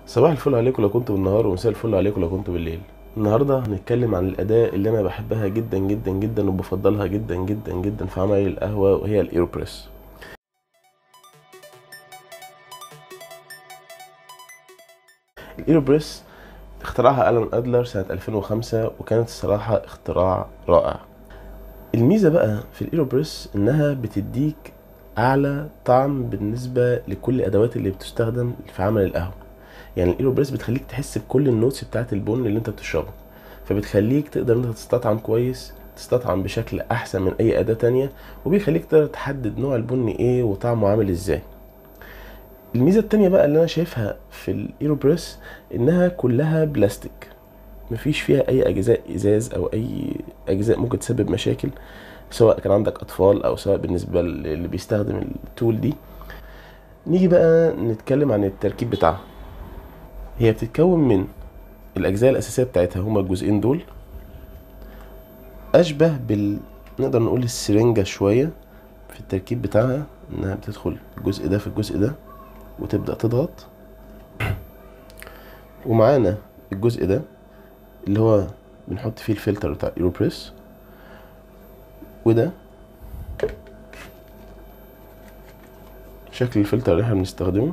صباح الفل عليكم لو كنتوا بالنهار ومساء الفل عليكم لو كنتوا بالليل النهارده هنتكلم عن الأداة اللي أنا بحبها جدا جدا جدا وبفضلها جدا جدا جدا في عمل القهوة وهي الإيروبريس الإيروبريس اخترعها ألان أدلر سنة 2005 وكانت الصراحة اختراع رائع الميزة بقى في الإيروبريس إنها بتديك أعلى طعم بالنسبة لكل الأدوات اللي بتستخدم في عمل القهوة يعني الايروبريس بتخليك تحس بكل النوتس بتاعت البن اللي انت بتشربه فبتخليك تقدر انت تستطعم كويس تستطعم بشكل احسن من اي اداة تانية وبيخليك تقدر تحدد نوع البن ايه وطعمه عامل ازاي الميزة التانية بقى اللي انا شايفها في الايروبريس انها كلها بلاستيك مفيش فيها اي اجزاء ازاز او اي اجزاء ممكن تسبب مشاكل سواء كان عندك اطفال او سواء بالنسبة اللي بيستخدم التول دي نيجي بقى نتكلم عن التركيب بتاعها هي بتتكون من الأجزاء الأساسية بتاعتها هما الجزئين دول أشبه بال نقدر نقول السرنجة شوية في التركيب بتاعها إنها بتدخل الجزء ده في الجزء ده وتبدأ تضغط ومعانا الجزء ده اللي هو بنحط فيه الفلتر بتاع الايروبريس وده شكل الفلتر اللي احنا بنستخدمه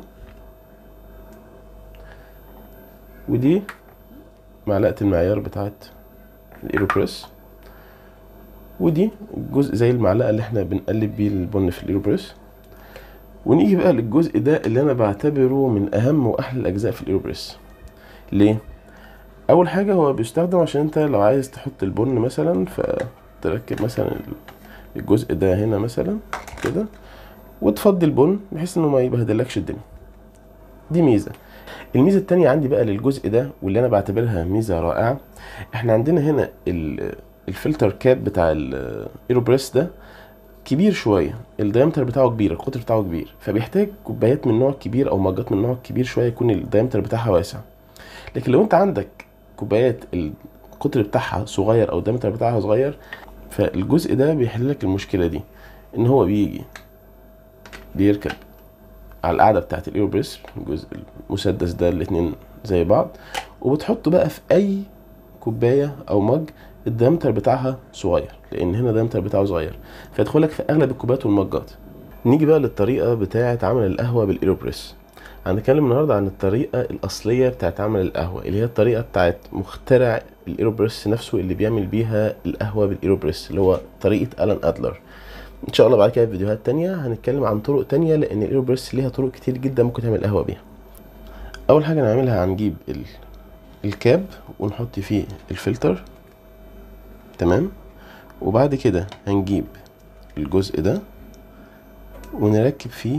ودي معلقة المعيار بتاعت الايروبريس ودي الجزء زي المعلقة اللي احنا بنقلب بيه البن في الايروبريس ونيجي بقى للجزء ده اللي انا بعتبره من اهم واحلى الاجزاء في الايروبريس ليه اول حاجة هو بيستخدم عشان انت لو عايز تحط البن مثلا فتركب مثلا الجزء ده هنا مثلا كده وتفضي البن بحيث انه ما يبهدلكش الدنيا دي ميزة الميزة التانية عندي بقى للجزء ده واللي انا بعتبرها ميزة رائعة احنا عندنا هنا الفلتر كاب بتاع الايروبريس ده كبير شوية الدايمتر بتاعه كبير القطر بتاعه كبير فبيحتاج كوبايات من نوع كبير او مجات من نوع كبير شوية يكون الدايمتر بتاعها واسع لكن لو انت عندك كوبايات القطر بتاعها صغير او الدايمتر بتاعها صغير فالجزء ده بيحل لك المشكلة دي ان هو بيجي بيركب على القاعدة بتاعت الايروبريس الجزء المسدس ده الاتنين زي بعض وبتحطه بقى في اي كوباية او مج الدايمتر بتاعها صغير لان هنا الدايمتر بتاعه صغير فيدخلك في اغلب الكوبايات والمجات نيجي بقى للطريقة بتاعة عمل القهوة بالايروبريس هنتكلم النهاردة عن الطريقة الأصلية بتاعت عمل القهوة اللي هي الطريقة بتاعت مخترع الايروبريس نفسه اللي بيعمل بيها القهوة بالايروبريس اللي هو طريقة ألان أدلر ان شاء الله بعد كده في فيديوهات تانية هنتكلم عن طرق تانية لان الايروبريس ليها طرق كتير جدا ممكن تعمل قهوة بيها اول حاجة نعملها هنجيب ال... الكاب ونحط فيه الفلتر تمام وبعد كده هنجيب الجزء ده ونركب فيه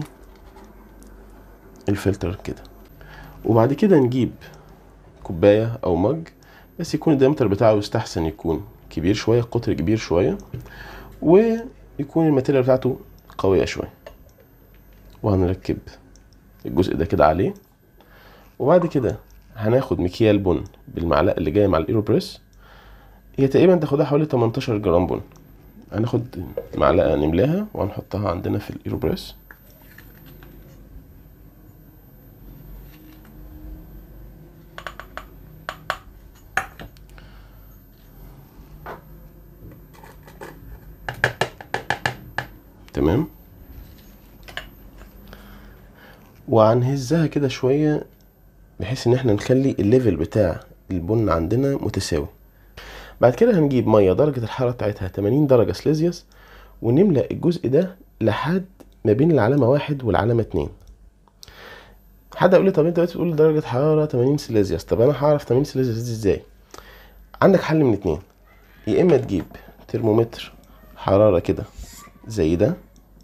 الفلتر كده وبعد كده نجيب كوباية او مج بس يكون الدايمتر بتاعه يستحسن يكون كبير شوية قطر كبير شوية و يكون الماتيريال بتاعته قوية شوية وهنركب الجزء ده كده عليه وبعد كده هناخد مكيال بن بالمعلقة اللي جاية مع الايروبريس هي تقريبا تاخدها حوالي 18 جرام بن هناخد معلقة نملاها وهنحطها عندنا في الايروبريس تمام وهنهزها كده شوية بحيث ان احنا نخلي الليفل بتاع البن عندنا متساوي بعد كده هنجيب مية درجة الحرارة بتاعتها 80 درجة سليزيوس ونملأ الجزء ده لحد ما بين العلامة واحد والعلامة اتنين حد يقول لي طب انت بتقول درجة حرارة 80 سليزيوس طب انا هعرف 80 سليزيوس دي ازاي عندك حل من اتنين يا اما تجيب ترمومتر حرارة كده زي ده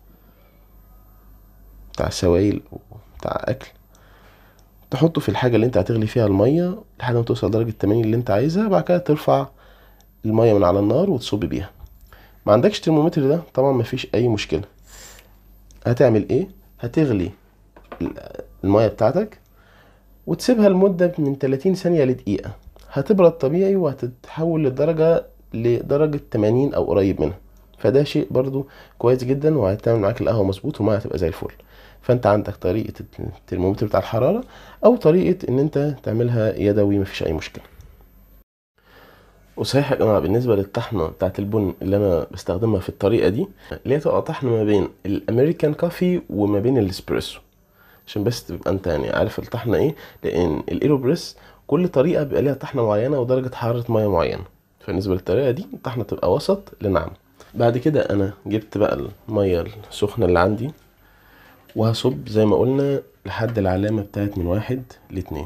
بتاع سوائل بتاع اكل تحطه في الحاجة اللي انت هتغلي فيها المية لحد ما توصل درجة 80 اللي انت عايزها بعد كده ترفع المية من على النار وتصب بيها ما عندكش ترمومتر ده طبعا مفيش اي مشكلة هتعمل ايه هتغلي المية بتاعتك وتسيبها لمدة من 30 ثانية لدقيقة هتبرد طبيعي وهتتحول لدرجة لدرجة 80 او قريب منها فده شيء برضو كويس جدا وهتعمل معاك القهوه مظبوط وما هتبقى زي الفل فانت عندك طريقه الترمومتر بتاع الحراره او طريقه ان انت تعملها يدوي مفيش اي مشكله وصحيح يا جماعه بالنسبه للطحنه بتاعه البن اللي انا بستخدمها في الطريقه دي اللي هي تبقى طحن ما بين الامريكان كافي وما بين الاسبريسو عشان بس تبقى انت يعني عارف الطحنه ايه لان الايروبريس كل طريقه بيبقى ليها طحنه معينه ودرجه حراره ميه معينه فبالنسبه للطريقه دي الطحنه تبقى وسط لناعمه بعد كده انا جبت بقى الميه السخنه اللي عندي وهصب زي ما قلنا لحد العلامه بتاعت من واحد لاتنين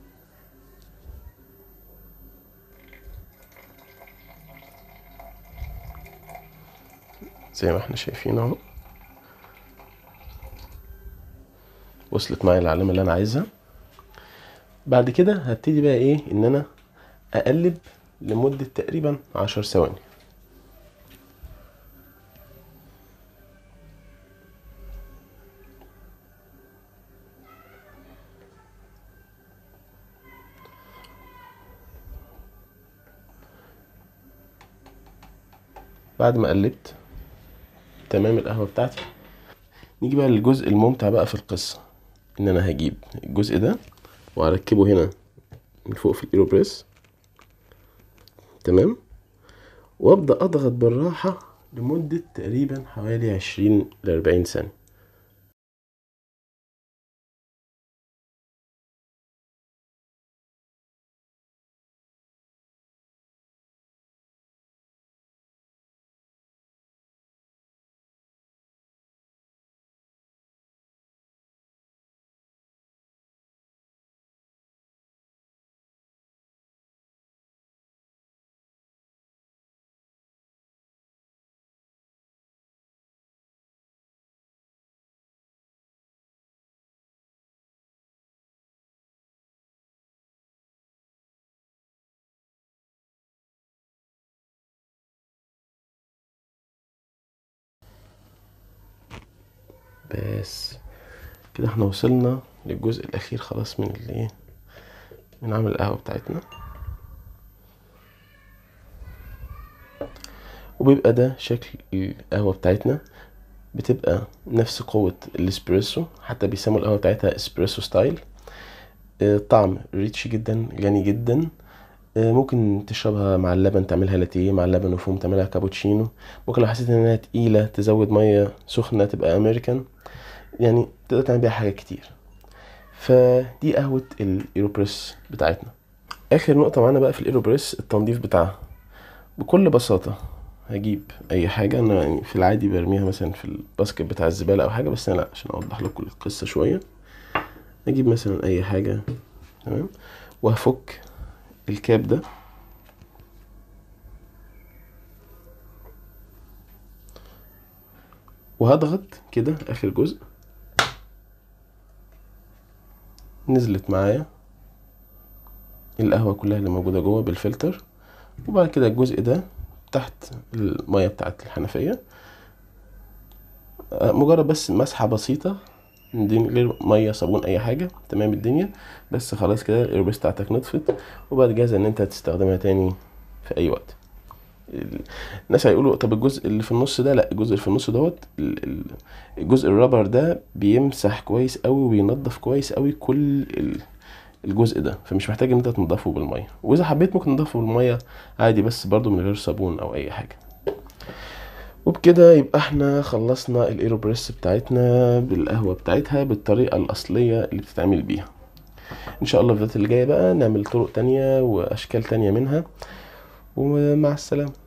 زي ما احنا شايفين اهو وصلت معايا العلامه اللي انا عايزها بعد كده هبتدي بقى ايه ان انا اقلب لمده تقريبا عشر ثواني بعد ما قلبت تمام القهوه بتاعتي نيجي بقى للجزء الممتع بقى في القصه ان انا هجيب الجزء ده وهركبه هنا من فوق في الايروبريس تمام وابدا اضغط بالراحه لمده تقريبا حوالي عشرين لأربعين ثانيه بس كده احنا وصلنا للجزء الاخير خلاص من الايه من عمل القهوه بتاعتنا وبيبقى ده شكل القهوه بتاعتنا بتبقى نفس قوة الاسبريسو حتى بيسموا القهوة بتاعتها اسبريسو ستايل آه، طعم ريتش جدا غني جدا آه، ممكن تشربها مع اللبن تعملها لاتيه مع اللبن وفوم تعملها كابوتشينو ممكن لو حسيت انها تقيلة تزود مية سخنة تبقى امريكان يعني تقدر تعمل بيها حاجات كتير فدي قهوة الايروبريس بتاعتنا اخر نقطة معانا بقى في الايروبريس التنظيف بتاعها بكل بساطة هجيب اي حاجة انا يعني في العادي برميها مثلا في الباسكت بتاع الزبالة او حاجة بس انا لا عشان اوضح لكم القصة شوية اجيب مثلا اي حاجة تمام وهفك الكاب ده وهضغط كده اخر جزء نزلت معايا القهوة كلها اللي موجودة جوه بالفلتر وبعد كده الجزء ده تحت المية بتاعت الحنفية آه، مجرد بس مسحة بسيطة من دي من غير مية صابون أي حاجة تمام الدنيا بس خلاص كده الإيربيس بتاعتك نطفت وبقت جاهزة إن أنت تستخدمها تاني في أي وقت ال- الناس هيقولوا طب الجزء اللي في النص ده لا الجزء اللي في النص دوت ال- ال- الجزء الرابر ده بيمسح كويس قوي وبينضف كويس قوي كل ال- الجزء ده فمش محتاج ان انت تنضفه بالميه واذا حبيت ممكن تنضفه بالميه عادي بس برضو من غير صابون او اي حاجه وبكده يبقى احنا خلصنا الايروبريس بتاعتنا بالقهوه بتاعتها بالطريقه الاصليه اللي بتتعمل بيها ان شاء الله في الفيديوهات اللي جايه بقى نعمل طرق تانية واشكال تانية منها ومع السلامه